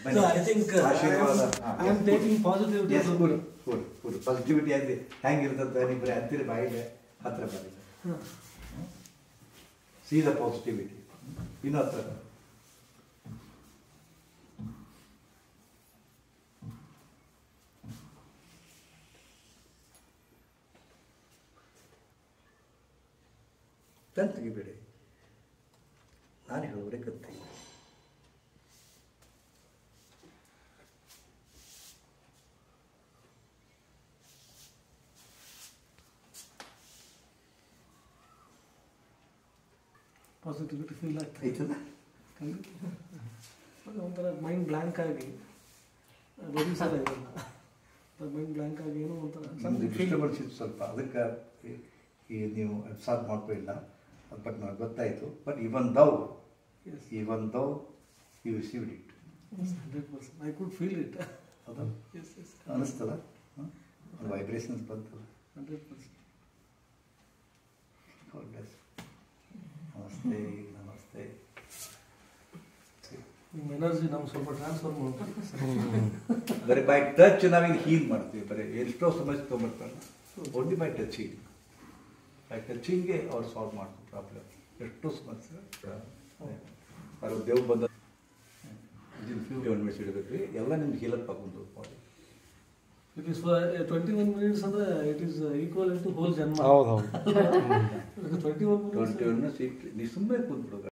So I think uh, I ಆಶೀರ್ವಾದ. am, ಹಾ. I am taking positive to yes the full full full positivity ಅಂದ್ರೆ ಹೆಂಗಿರ್ತದೆ ನಿಮ್ಗೆ ಹತ್ತಿರ ಬಾಯಿಗೆ ಹತ್ರ ಬರಲಿ ಸೀದಾ ಪಾಸಿಟಿವಿಟಿ ಇನ್ನೂ ಹತ್ರ ಬನ್ನಿ. ಕಣ್ ತೆಗಿಬೇಡಿ ನಾನು ಹೇಳೋರೆ ಕತ್ತಿ ಪಾಸಿಟಿವಿಟಿ ಫೀಲ್ ಆಗ್ತದೆ ಐತದ ಖಂಡಿತ. ಅದು ಒಂಥರ ಮೈಂಡ್ ಬ್ಲ್ಯಾಂಕ್ ಆಗಿ ಬರೀ ಸಲ ಇದಲ್ಲ ಮೈಂಡ್ ಬ್ಲ್ಯಾಂಕ್ ಆಗಿ ಏನೋ ಒಂಥರ ನಮ್ದು ಡಿಸ್ಟರ್ಬೆನ್ಸ್ ಇತ್ತು ಸ್ವಲ್ಪ ಅದಕ್ಕೆ ಈ- ಈ ನೀವು ಅಬ್ಸಾರ್ಬ್ ಮಾಡ್ಕೊಳ್ಳಿಲ್ಲ ಅದು ಬಟ್ ನನಗೆ ಗೊತ್ತಾಯಿತು but even though yes even though you received it hundred percent I could feel it ಅದು ಎಸ್ ಎಸ್ ಅನಿಸ್ತದ ಅದು ವೈಬ್ರೇಷನ್ಸ್ ಬಂತಲ್ಲ ಹಂಡ್ರೆಡ್ ಪರ್ಸೆಂಟ್ God bless. ನಮಸ್ತೆ ನಮಸ್ತೆ ನಿಮ್ಮ ಎನರ್ಜಿ ನಮ್ಗೆ ಸ್ವಲ್ಪ ಟ್ರಾನ್ಸ್ಫರ್ ಮಾಡ್ಬೇಕು ಬರೀ ಬೈ ಟಚ್ ನಾವೀಗ ಹೀಲ್ ಮಾಡ್ತೀವಿ ಬರೀ ಎಷ್ಟೋ ಸಮಸ್ಯೆ ತೊಗೊಂಬರ್ತಾರೆ ಓನ್ಲಿ ಬೈ ಟಚಿಂಗ್ ಬೈ ಟಚಿಂಗ್ಗೆ ಅವ್ರು ಸಾಲ್ವ್ ಮಾಡ್ತಾರೆ ಪ್ರಾಬ್ಲಮ್ ಎಷ್ಟೋ ಸಮಸ್ಯೆ ಅವ್ರು ದೇವ್ ಬಂದ ಮೆಡಿಸಿನ್ ಇಡಬೇಕು ಎಲ್ಲ ನಿಮ್ಗೆ ಹೀಲಪ್ ಆಗೊಂಡು body it is twenty one minutes ಅಂದ್ರೆ it is equal to whole ಜನ್ಮ ಹೌದು ಹೌದು twenty one minutes twenty one seat ನೀವು ಸುಮ್ಮನೆ ಕೂತ್ಬಿಡೋದು